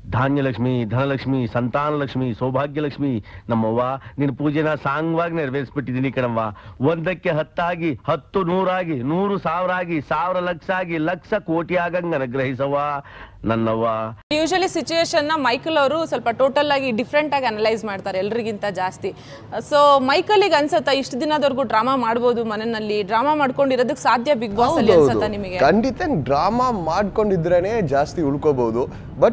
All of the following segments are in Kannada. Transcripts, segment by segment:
ಧಾನ್ಯಲಕ್ಷ್ಮಿ ಧನಲಕ್ಷ್ಮಿ ಸಂತಾನಲಕ್ಷ್ಮಿ ಸೌಭಾಗ್ಯಲಕ್ಷ್ಮಿ ನಮ್ಮವ್ವ ನಿನ್ನ ಪೂಜೆನ ಸಾಂಗವಾಗಿ ನೆರವೇರಿಸ್ಬಿಟ್ಟಿದ್ದೀನಿ ಕಣವ್ವ ಒಂದಕ್ಕೆ ಹತ್ತಾಗಿ ಹತ್ತು ನೂರಾಗಿ ನೂರು ಸಾವಿರ ಆಗಿ ಸಾವಿರ ಲಕ್ಷ ಆಗಿ ಲಕ್ಷ ಕೋಟಿ ಆಗಂಗ ಅನುಗ್ರಹಿಸವ್ವ ನನ್ನವ್ವ ಯೂಶಲಿ ಸಿಚುಯೇಷನ್ ನ ಮೈಕಲ್ ಅವರು ಸ್ವಲ್ಪ ಟೋಟಲ್ ಆಗಿ ಡಿಫ್ರೆಂಟ್ ಆಗಿ ಅನಲೈಸ್ ಮಾಡ್ತಾರೆ ಎಲ್ರಿಗಿಂತ ಜಾಸ್ತಿ ಸೊ ಮೈಕಲಿಗೆ ಅನ್ಸತ್ತಾ ಇಷ್ಟು ದಿನದವರೆಗೂ ಡ್ರಾಮಾ ಮಾಡ್ಬೋದು ಮನೆಯಲ್ಲಿ ಡ್ರಾಮಾ ಮಾಡ್ಕೊಂಡಿರೋದಕ್ಕೆ ಸಾಧ್ಯ ಬಿಗ್ ಬಾಸ್ ಅಲ್ಲಿ ಅನ್ಸತ್ತಾ ನಿಮಗೆ ಖಂಡಿತ ಡ್ರಾಮಾ ಮಾಡ್ಕೊಂಡಿದ್ರೇನೆ ಜಾಸ್ತಿ ಉಳ್ಕೋಬಹುದು ಬಟ್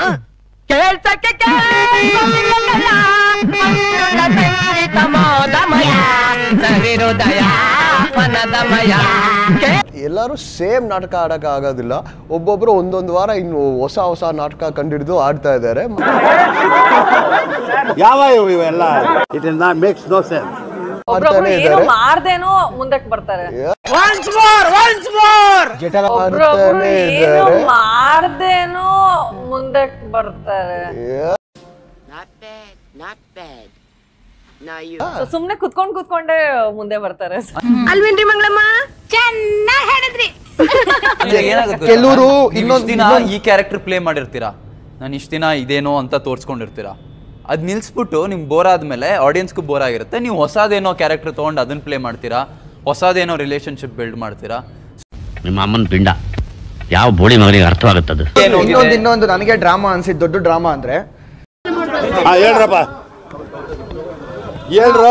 ಎಲ್ಲರೂ ಸೇಮ್ ನಾಟಕ ಆಡಕ್ ಆಗೋದಿಲ್ಲ ಒಬ್ಬೊಬ್ರು ಒಂದೊಂದು ವಾರ ಇನ್ನು ಹೊಸ ಹೊಸ ನಾಟಕ ಕಂಡಿಡಿದು ಆಡ್ತಾ ಇದ್ದಾರೆ ಯಾವ ಇವು ಇವೆಲ್ಲ it is not makes no sense ಒಬ್ರೊಬ್ರು ಮಾಡ್ತಾನೆ ಏನು ಇದ್ದಾರೆ ಮಾಡ್ದೇನೋ ಮುಂದಕ್ಕೆ ಬರ್ತಾರೆ ಒಬ್ರೊಬ್ರು ಆಡ್ತಾನೆ ಏನು ಇದ್ದಾರೆ ಮಾಡ್ದೇನೋ ಮುಂದಕ್ಕೆ ಬರ್ತಾರೆ Not bad, not bad. Now you. So ಸುಮ್ನೆ ಕುತ್ಕೊಂಡ್ ಕುತ್ಕೊಂಡೇ ಮುಂದೆ ಬರ್ತಾರೆ ಅಲ್ವೇನ್ರಿ ಮಂಗಳಮ್ಮ ಚೆನ್ನಾಗಿ ಹೇಳಿದ್ರಿ ಕೆಲವರು ಇನ್ನೊಂದು ಇನ್ನೊಂದು ದಿನ ಈ ಕ್ಯಾರೆಕ್ಟರ್ ಪ್ಲೇ ಮಾಡಿರ್ತೀರಾ ನಾನು ಇಷ್ಟು ದಿನ ಇದೇನೋ ಅಂತ ತೋರಿಸ್ಕೊಂಡಿರ್ತೀರಾ ಅದ್ ನಿಲ್ಸ್ಬಿಟ್ಟು ನಿಮ್ಗೆ ಬೋರ್ ಆದ್ಮೇಲೆ ಆಡಿಯನ್ಸ್ಗೂ ಬೋರ್ ಆಗಿರುತ್ತೆ ನೀವು ಹೊಸದೇನೋ ಕ್ಯಾರೆಕ್ಟರ್ ತೊಗೊಂಡು ಅದನ್ನ ಪ್ಲೇ ಮಾಡ್ತೀರಾ ಹೊಸದೇನೋ ರಿಲೇಶನ್ಶಿಪ್ ಬಿಲ್ಡ್ ಮಾಡ್ತೀರಾ ನಿಮ್ಮ ಅಮ್ಮನ ಪಿಂಡ ಯಾವ ಬೋಳಿ ಮಗನಿಗೆ ಅರ್ಥವಾಗುತ್ತದು ಇನ್ನೊಂದು ಇನ್ನೊಂದು ನನಗೆ ಡ್ರಾಮಾ ಅನ್ಸಿದ್ ದೊಡ್ಡ ಡ್ರಾಮಾ ಅಂದ್ರೆ ಹಾ ಹೇಳ್ರಪ್ಪ ಹೇಳ್ರ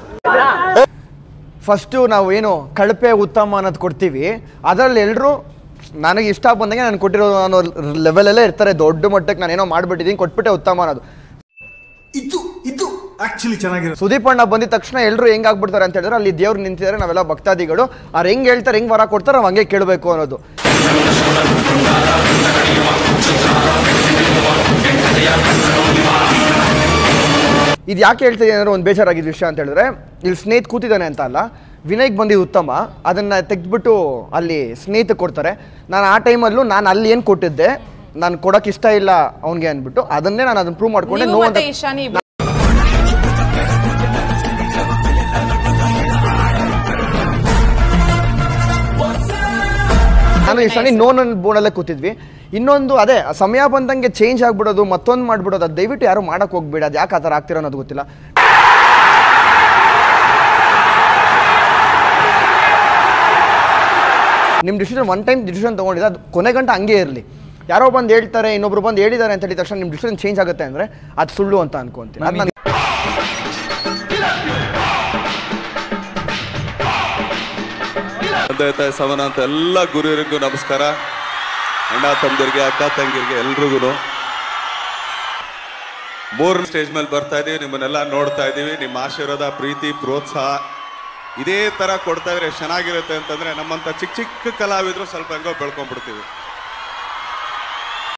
ಫಸ್ಟು ನಾವು ಏನು ಕಳಪೆ ಉತ್ತಮ ಅನ್ನೋದು ಕೊಡ್ತೀವಿ ಅದರಲ್ಲಿ ಎಲ್ಲರೂ ನನಗೆ ಇಷ್ಟ ಬಂದಂಗೆ ನಾನು ಕೊಟ್ಟಿರೋ ಅನ್ನೋ ಲೆವೆಲಲ್ಲೇ ಇರ್ತಾರೆ ದೊಡ್ಡ ಮಟ್ಟಕ್ಕೆ ನಾನು ಏನೋ ಮಾಡ್ಬಿಟ್ಟಿದ್ದೀನಿ ಕೊಟ್ಬಿಟ್ಟೆ ಉತ್ತಮ ಅನ್ನೋದು ಇದು ಇದು ಆಕ್ಚುಲಿ ಚೆನ್ನಾಗಿರೋ ಸುದೀಪ್ ಅಣ್ಣ ಬಂದಿದ ತಕ್ಷಣ ಎಲ್ಲರೂ ಹೆಂಗ್ ಆಗ್ಬಿಡ್ತಾರೆ ಅಂತ ಹೇಳಿದ್ರೆ ಅಲ್ಲಿ ದೇವ್ರು ನಿಂತಿದ್ದಾರೆ ನಾವೆಲ್ಲ ಭಕ್ತಾದಿಗಳು ಅವ್ರು ಹೆಂಗ್ ಹೇಳ್ತಾರೆ ಹೆಂಗ್ ವರ ಕೊಡ್ತಾರೆ ನಾವು ಹಂಗೆ ಕೇಳಬೇಕು ಅನ್ನೋದು ಇದು ಯಾಕೆ ಹೇಳ್ತೀನಿ ಅಂದ್ರೆ ಒಂದು ಬೇಜಾರಾಗಿದ್ದ ವಿಷಯ ಅಂತ ಹೇಳಿದ್ರೆ ಇಲ್ಲಿ ಸ್ನೇಹಿತ ಕೂತಿದ್ದಾನೆ ಅಂತ ಅಲ್ಲ ವಿನಯ್ಗೆ ಬಂದಿದ್ದು ಉತ್ತಮ ಅದನ್ನ ತೆಗೆದ್ಬಿಟ್ಟು ಅಲ್ಲಿ ಸ್ನೇಹಿತ ಕೊಡ್ತಾರೆ ನಾನು ಆ ಟೈಮಲ್ಲೂ ನಾನು ಅಲ್ಲಿ ಏನು ಕೊಟ್ಟಿದ್ದೆ ನಾನು ಕೊಡೋಕೆ ಇಷ್ಟ ಇಲ್ಲ ಅವ್ನಿಗೆ ಅಂದ್ಬಿಟ್ಟು ಅದನ್ನೇ ನಾನು ಅದನ್ನ ಪ್ರೂವ್ ಮಾಡ್ಕೊಂಡೆ ನೀವು ನೋ ಮತ್ತೆ ಅಂತ ಇಶಾನಿ ಇಬ್ರು ನಾನು ಈ ಸಲ ನೋ ನನ್ನ ಬೋರ್ಡಲ್ಲೇ ಕೂತಿದ್ವಿ ಇನ್ನೊಂದು ಅದೇ ಸಮಯ ಬಂದಂಗೆ ಚೇಂಜ್ ಆಗ್ಬಿಡೋದು ಮತ್ತೊಂದು ಮಾಡ್ಬಿಡೋದು ಅದು ದಯವಿಟ್ಟು ಯಾರು ಮಾಡಕ್ ಹೋಗ್ಬೇಡ ಅದು ಯಾಕೆ ಆ ಥರ ಆಗ್ತಿರೋ ಅನ್ನೋದು ಗೊತ್ತಿಲ್ಲ ನಿಮ್ಮ ಡಿಸಿಷನ್ ಒನ್ ಟೈಮ್ ಡಿಸಿಷನ್ ತೊಗೊಂಡಿದ್ದೆ ಅದು ಕೊನೆ ಗಂಟ ಹಂಗೆ ಇರಲಿ ಯಾರೋ ಬಂದು ಹೇಳ್ತಾರೆ ಇನ್ನೊಬ್ರು ಬಂದು ಹೇಳಿದ್ದಾರೆ ಅಂತ ಹೇಳಿದ ತಕ್ಷಣ ನಿಮ್ಮ ಡಿಸಿಷನ್ ಚೇಂಜ್ ಆಗುತ್ತೆ ಅಂದರೆ ಅದು ಸುಳ್ಳು ಅಂತ ಅನ್ಕೊಂತೀನಿ ಅದು ನನಗೆ ತಂದೆ ತಾಯಿ ಸಮಾನ ಅಂತ ಎಲ್ಲ ಗುರುವರಿಗೂ ನಮಸ್ಕಾರ ಅಣ್ಣ ತಮ್ಮದಿರಿಗೆ ಅಕ್ಕ ತಂಗಿರಿಗೆ ಎಲ್ರಿಗೂ ಮೂರನೇ ಸ್ಟೇಜ್ ಮೇಲೆ ಬರ್ತಾ ಇದೀವಿ ನಿಮ್ಮನ್ನೆಲ್ಲ ನೋಡ್ತಾ ಇದೀವಿ ನಿಮ್ಮ ಆಶೀರ್ವಾದ ಪ್ರೀತಿ ಪ್ರೋತ್ಸಾಹ ಇದೇ ತರ ಕೊಡ್ತಾ ಇದ್ರೆ ಎಷ್ಟ್ ಚೆನ್ನಾಗಿರುತ್ತೆ ಅಂತಂದ್ರೆ ನಮ್ಮಂತ ಚಿಕ್ಕ ಚಿಕ್ಕ ಕಲಾವಿದ್ರು ಸ್ವಲ್ಪ ಹೆಂಗೋ ಬೆಳ್ಕೊಂಡ್ಬಿಡ್ತೀವಿ